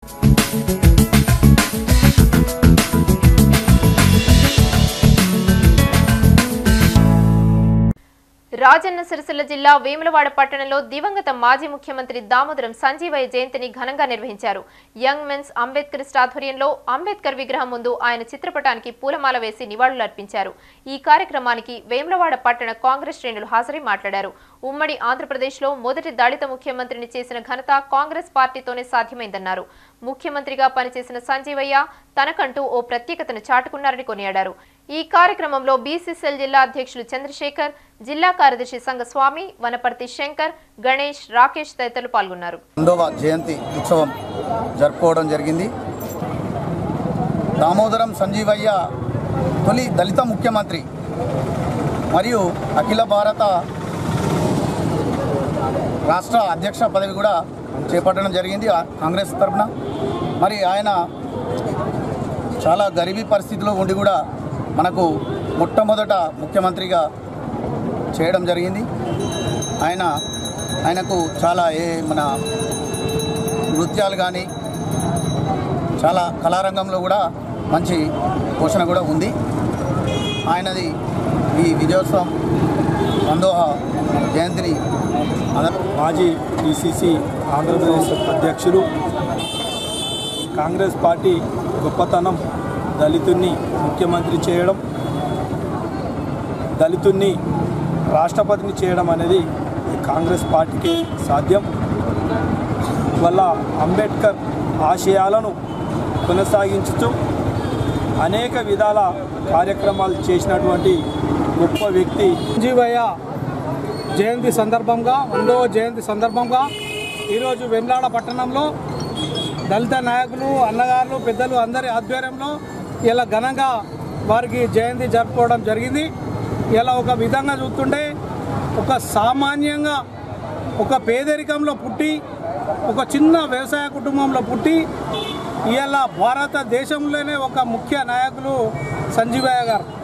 రాజన్న సిరిసిల్ల జిల్లా వేములవాడ పట్టణంలో దివంగత మాజీ ముఖ్యమంత్రి దామోదరం సంజీవయ్య జయంతిని ఘనంగా నిర్వహించారు యంగ్ మెన్స్ అంబేద్కర్ ఆధ్వర్యంలో అంబేద్కర్ విగ్రహం ముందు ఆయన చిత్రపటానికి పూలమాల వేసి నివాళులర్పించారు ఈ కార్యక్రమానికి వేములవాడ పట్టణ కాంగ్రెస్ శ్రేణులు హాజరై మాట్లాడారు ఉమ్మడి ఆంధ్రప్రదేశ్లో మొదటి దళిత ముఖ్యమంత్రిని చేసిన ఘనత కాంగ్రెస్ పార్టీతోనే సాధ్యమైందన్నారు ముఖ్యమంత్రిగా పనిచేసిన సంజీవయ్య తనకంటూ ఓ ప్రత్యేకతను చాటుకున్నారని కొనియాడారు ఈ కార్యక్రమంలో బీసీసీఎల్ జిల్లా అధ్యక్షులు చంద్రశేఖర్ జిల్లా కార్యదర్శి సంగస్వామి వనపర్తి శంకర్ గణేష్ రాకేష్ తదితరులు పాల్గొన్నారు రెండవ జయంతి ఉత్సవం జరుపుకోవడం జరిగింది దామోదరం సంజీవయ్య తొలి దళిత ముఖ్యమంత్రి మరియు అఖిల భారత రాష్ట్ర అధ్యక్ష పదవి కూడా చేపట్టడం జరిగింది ఆ కాంగ్రెస్ తరఫున మరి ఆయన చాలా గరీబీ పరిస్థితిలో ఉండి కూడా మనకు మొట్టమొదట ముఖ్యమంత్రిగా చేయడం జరిగింది ఆయన ఆయనకు చాలా ఏ మన నృత్యాలు కానీ చాలా కళారంగంలో కూడా మంచి పోషణ కూడా ఉంది ఆయనది ఈ విజయోత్సవం వందోహ జయంతిని అద- మాజీ పిసిసి ఆంధ్రప్రదేశ్ అధ్యక్షులు కాంగ్రెస్ పార్టీ గొప్పతనం దళితుణ్ణి ముఖ్యమంత్రి చేయడం దళితుణ్ణి రాష్ట్రపతిని చేయడం అనేది కాంగ్రెస్ పార్టీకి సాధ్యం వల్ల అంబేద్కర్ ఆశయాలను కొనసాగించుతూ అనేక విధాల కార్యక్రమాలు చేసినటువంటి గొప్ప వ్యక్తి సంజీవయ్య జయంతి సందర్భంగా వందవ జయంతి సందర్భంగా ఈరోజు వెమ్లాడ పట్టణంలో దళిత నాయకులు అన్నగారులు పెద్దలు అందరి ఆధ్వర్యంలో ఇలా ఘనంగా వారికి జయంతి జరుపుకోవడం జరిగింది ఇలా ఒక విధంగా చూస్తుంటే ఒక సామాన్యంగా ఒక పేదరికంలో పుట్టి ఒక చిన్న వ్యవసాయ కుటుంబంలో పుట్టి ఇవాళ భారతదేశంలోనే ఒక ముఖ్య నాయకులు సంజీవయ్య గారు